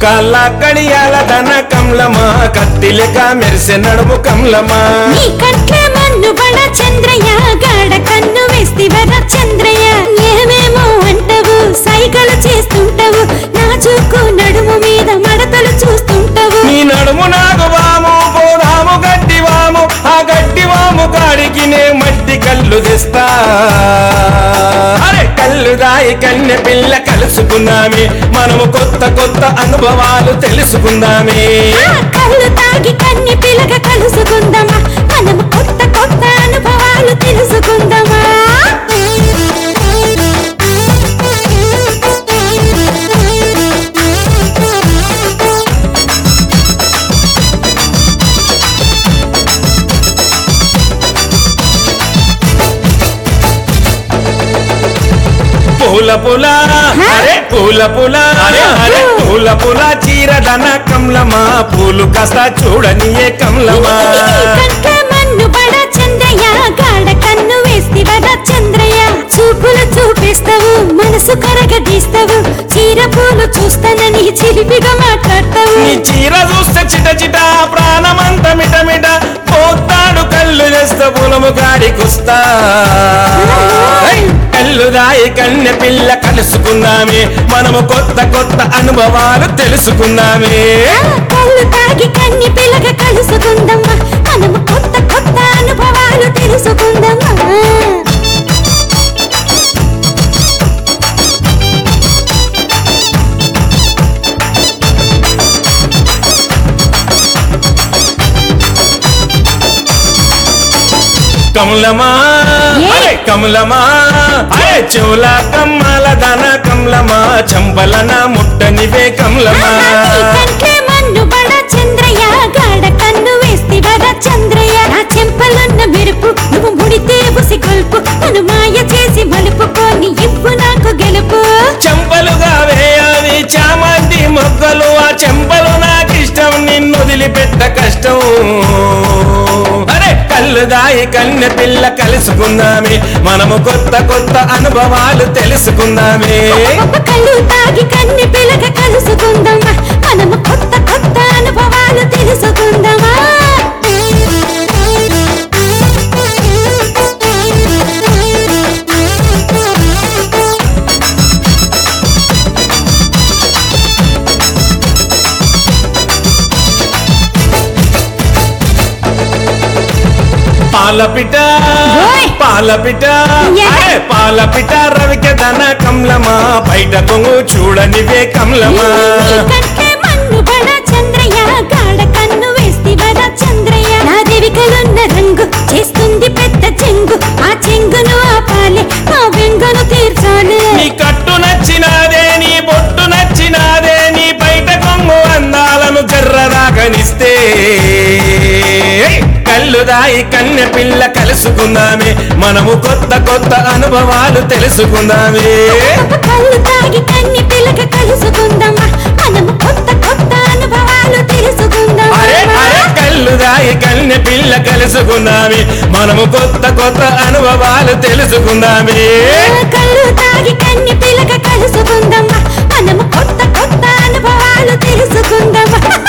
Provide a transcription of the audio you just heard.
కాళ్ళ కడియాల దన కమలమా కత్తిలెక మెరిసె నడుము కమలమా నీ కంట్లే మన్ను బడ చంద్రయ్య గాడ కన్ను వేస్తివర చంద్రయ్య ఏమేమో అంటవు సైగలు చేస్తుంటవు నాజుకు నడుము మీద మడతలు చూస్తుంటవు నీ నడుము నాకు వాము పోదాము గడ్డి వాము ఆ గడ్డి వాము కాడికి నే మట్టి కళ్ళు తెస్తా అరే కళ్ళు దాయి కన్నె పిల్ల కలుసుకుందామే మనము కొత్త కొత్త అనుభవాలు తెలుసుకుందామే ఆ కళ్ళు తాగి కన్ని పిలక కలుసుకుందామా మనము కొత్త కొత్త అనుభవాలు తెలుసుకుందామా పూల పూల అరే పూల పూల అరే అరే పూల పూల చీరదన కమలమా పూలు కాస్త చూడనియే కమలమా కంటే మన్ను బడ చంద్రయ్య గాడ కన్ను వేస్తివర చంద్రయ్య చూపులు చూపిస్తావు మనసు కరగదీస్తావు చీర పూలు చూస్తానని చిలిపిగా మాట్లాడతావు నీ చీర చూస్తే చిట చిట ప్రాణమంత మిట మిట పోతాడు కళ్ళు చేస్తే పొలము గాడికొస్తా హై! కళ్ళు దాయి కన్నె పిల్ల కలుసుకుందామే మనము కొత్త కొత్త అనుభవాలు తెలుసుకుందామే ఆ కళ్ళు తాగి కన్ని పిలక కలుసుకుందామా మనము కొత్త కొత్త అనుభవాలు తెలుసుకుందామా కమలమా ఏ? అరే కమలమా అరే చెవుల కమ్మల దన కమలమా చంపలన ముట్టనివే కమలమా నీ కంట్లే మన్ను బడ చంద్రయ్య గాడ కన్ను వేస్తివర చంద్రయ్య నా చెంపలున్న మెరుపు నువ్వు ముడితే ఉసి కొల్పు నన్ను మాయ చేసి మలుపుకొని ఇవ్వు నాకు గెలుపు చెంపలుగా వేయాలి చామంతి మొక్కలు ఆ చెంపలు నాకిష్టం నిన్ను వదిలిపెట్ట కష్టం అరే కళ్ళు దాయి కన్నె పిల్ల కలుసుకుందామే మనము కొత్త కొత్త అనుభవాలు తెలుసుకుందామే కళ్ళు తాగి కన్ని పిలక కలుసుకుందామా మనము కొత్త కొత్త అనుభవాలు తెలుసుకుందామా పాలపిట ఓయ్! పాలపిట ఏ? అరే పాలపిట రవిక దన కమలమా బయట కొంగు చూడనివే కమలమా నీ కంటే మన్ను బడ చంద్రయ్య గాడ కన్ను వేస్తివర చంద్రయ్య నా దేవికలున్న రంగు చేస్తుంది పెద్ద చెంగు ఆ చెంగును ఆపాలి ఆ వెంగును తీర్చాలి నీ కట్టు నచ్చినాదే నీ బొట్టు నచ్చినాదే నీ బయట కొంగు అందాలను జర్రదాగనిస్తే కళ్ళు దాయి కన్నె పిల్ల కలుసుకుందామే మనము కొత్త కొత్త అనుభవాలు తెలుసుకుందామే కళ్ళు తాగి కన్ని పిలక కలుసుకుందామా మనము కొత్త కొత్త అనుభవాలు తెలుసుకుందామా అరే అరే కళ్ళు దాయి కన్నె పిల్ల కలుసుకుందామే మనము కొత్త కొత్త అనుభవాలు తెలుసుకుందామే కళ్ళు తాగి కన్ని పిలక కలుసుకుందామా మనము కొత్త కొత్త అనుభవాలు తెలుసుకుందామా